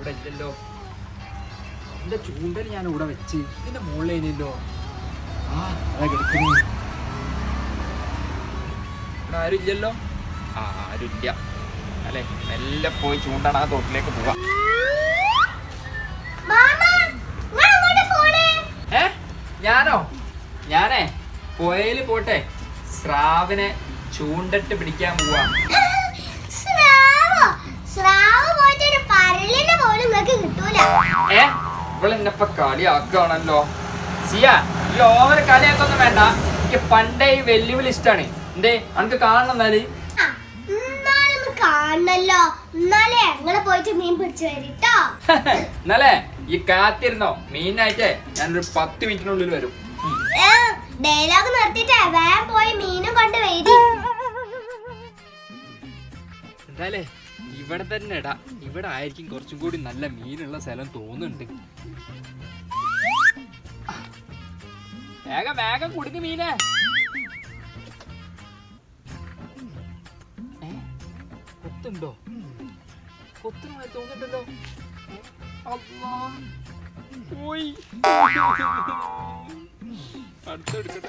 ഇവിടെ ഇല്ലല്ലോ എന്റെ ചൂണ്ടൽ ഞാൻ ഇവിടെ വെച്ച് ഇതിന്റെ മുകളിലേനല്ലോ ആ അതാ കിടക്കുന്നു ഇവിടെ ആരും ഇല്ലല്ലോ ആ ആരുമില്ല അല്ലെ മെല്ലെ പോയി ചൂണ്ടാണ് ആ തോട്ടിലേക്ക് പോവാം ഏ ഞാനോ ഞാനേ പുഴയില് പോട്ടെ സ്രാവിനെ ചൂണ്ടിട്ട് പിടിക്കാൻ പോവാ സ്രാവോ? സ്രാവ് പോയിട്ട് ഒരു പരലിനെ പോലും നിങ്ങൾക്ക് കിട്ടൂല ഏ ഇവളെന്നെപ്പ കളിയാക്കുകയാണല്ലോ സിയ ഈ ഓവർ കളിയാക്കൊന്നും വേണ്ട എനിക്ക് പണ്ടേ ഈ വെല്ലുവിളി ഇഷ്ടാണ് എന്തേ അനക്ക് കാണണം എന്നാല് ആ, എന്നാലൊന്ന് കാണണല്ലോ എന്നാലേ ഞങ്ങള് പോയിട്ട് മീൻ പിടിച്ചു വരിട്ടോ എന്നാലേ ഈ കാത്തിരുന്നോ മീനായിട്ടേ ഞാനൊരു പത്ത് മിനിറ്റിനുള്ളിൽ വരും ഉം. ഡയലോഗ് നിർത്തിട്ടേ വേഗം പോയി മീനും കൊണ്ട് വരി എന്തായാലേ ഇവിടെ തന്നെ ഇടാ ഇവിടെ ആയിരിക്കും കുറച്ചും കൂടി നല്ല മീനുള്ള സ്ഥലം തോന്നുന്നുണ്ട് വേഗം വേഗം കുടുങ്ങി മീനെ ഏ? കൊത്തുണ്ടോ കൊത്തുന്ന മാതിരി തോന്നുന്നുണ്ടല്ലോ ഏ? അള്ളാ. പോയി അടുത്തെടുക്കട്ടെ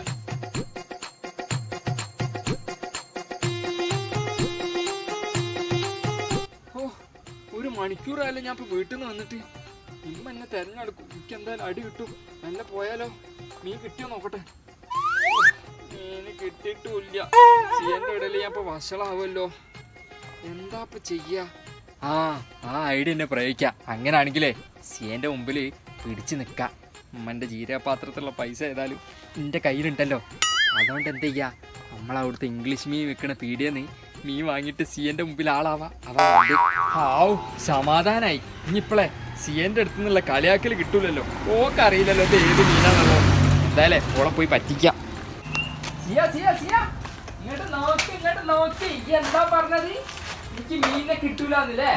ഓ ഒരു മണിക്കൂറായാലും ഞാൻ ഇപ്പൊ വീട്ടിൽ നിന്ന് വന്നിട്ട് ഇമ്മ എന്നെ തെരഞ്ഞെടുക്കും എനിക്ക് എന്തായാലും അടി കിട്ടും നല്ല പോയാലോ മീൻ കിട്ടിയോ നോക്കട്ടെ ഓ, മീന് കിട്ടിയിട്ടില്ല സിയന്റെ ഇടയിൽ ഞാൻ ഇപ്പൊ വഷളാവുമല്ലോ എന്താ ഇപ്പൊ ചെയ്യാ ആ ആ ഐഡിയ എന്നെ പ്രയോഗിക്കാം അങ്ങനാണെങ്കിലേ സിയന്റെ മുമ്പിൽ പിടിച്ചു നിൽക്കാം ഉമ്മന്റെ ജീരകപാത്രത്തിലുള്ള പൈസ ഏതായാലും എൻ്റെ കയ്യിലുണ്ടല്ലോ അതുകൊണ്ട് എന്ത് ചെയ്യാ നമ്മളവിടുത്തെ ഇംഗ്ലീഷ് മീൻ വെക്കണ പീടിയെന്ന് മീൻ വാങ്ങിയിട്ട് സിയന്റെ മുമ്പിൽ ആളാവാ അതാ വേണ്ടത്. ഹാവൂ സമാധാനായി ഇനിയിപ്പളേ സിയന്റെ അടുത്ത് നിന്നുള്ള കളിയാക്കൽ കിട്ടൂലല്ലോ ഓക്ക് അറിയില്ലല്ലോ ഇത് ഏത് മീനാണല്ലോ എന്തായാലേ ഓളെ പോയി പറ്റിക്കാം സിയ സിയ സിയ ഇങ്ങോട്ട് നോക്ക് ഇങ്ങോട്ട് നോക്ക് ഈ എന്താ പറഞ്ഞത് എനിക്ക് മീനിനെ കിട്ടൂലെന്നില്ലേ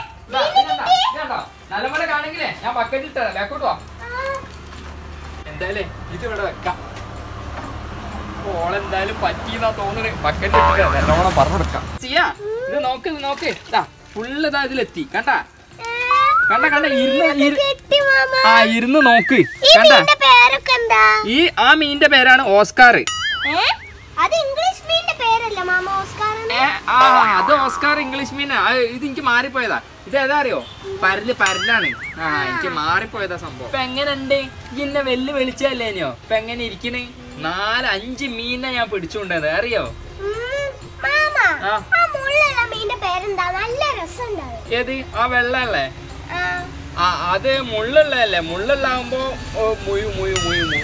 നല്ലപോലെ കാണെങ്കിലേ ഞാൻ ബക്കറ്റ് ഇട്ടാ ബാക്കോട്ട് വാ എന്തായാലേ ഇത് ഇവിടെ വെക്കാം ഓളെന്തായാലും പറ്റിയെന്നാ തോന്നുന്നത് ബക്കറ്റ് ഇട്ടിട്ട് നല്ലോണം പറഞ്ഞെടുക്കാം സിയ ഇത് നോക്ക് ഇത് നോക്ക് ഇതാ ഫുള്ള് ഇതാ ഇതിലെത്തി കണ്ട കണ്ട കണ്ട ഇരുന്ന് ഇരു- കിട്ടി മാമ ആ ഇരുന്ന് നോക്ക് ഈ കണ്ട മീനിന്റെ പേരൊക്കെ എന്താ ഈ ആ മീനിന്റെ പേരാണ് ഓസ്കാർ ഏ അത് ഇംഗ്ലീഷ് മീനിന്റെ പേരല്ല മാമ ഓസ്കാർ ഏ, ആ അത് ഓസ്കാർ ഇംഗ്ലീഷ് മീനാ ആ, ഇത് എനിക്ക് മാറിപ്പോയതാ ഇത് ഏതാ അറിയോ പരല് പരലാണ് ആ എനിക്ക് മാറിപ്പോയതാ സംഭവം ഇപ്പൊ എങ്ങനെയുണ്ട് ഇന്നെ വെല്ല് വിളിച്ചല്ലേനോ ഇപ്പൊ എങ്ങനെ ഇരിക്കണ് നാല് അഞ്ച് മീനെ ഞാൻ പിടിച്ചുകൊണ്ടത് അറിയോ മാമ ആ. ആ മുള്ളുള്ള മീനിന്റെ പേരെന്താ നല്ല രസമുണ്ടാവും ഏത് ആ വെള്ളല്ലേ ആ ആ അത് മുള്ളുള്ളതല്ലേ മുള്ളുള്ളാകുമ്പോ ഓ, മുയു മുയു മുയു മുയു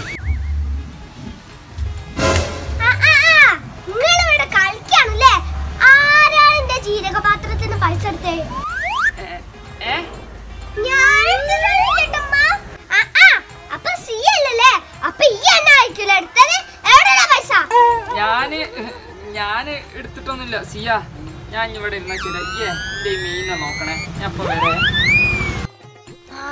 ആ, ആ, ആ. നിങ്ങളിവിടെ കളിക്കാണല്ലേ ആരാണ് എന്റെ ജീരകപാത്രത്തിന് പൈസ എടുത്തേ ഏ, ഏ ഞാൻ എടുത്തതാണ് കേട്ടമ്മ. ആ, ആ. അപ്പൊ സി അല്ലല്ലേ അപ്പൊ ഈ എന്നെ ആയിരിക്കൂല എടുത്തത് എവിടെയാ പൈസ ഞാന് ഞാന് എടുത്തിട്ടൊന്നുമില്ല സിയ ഞാൻ ഇവിടെ ഇരുന്ന ശരി അയ്യേ എന്റെ ഈ മീനെ നോക്കണേ ഞാൻ ഇപ്പൊ വരെ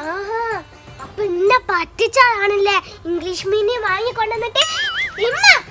ആഹാ. അപ്പൊ ഇന്നെ പറ്റിച്ചാണല്ലേ ഇംഗ്ലീഷ് മീനെ വാങ്ങിക്കൊണ്ടുവന്നിട്ട് ഇമ്മ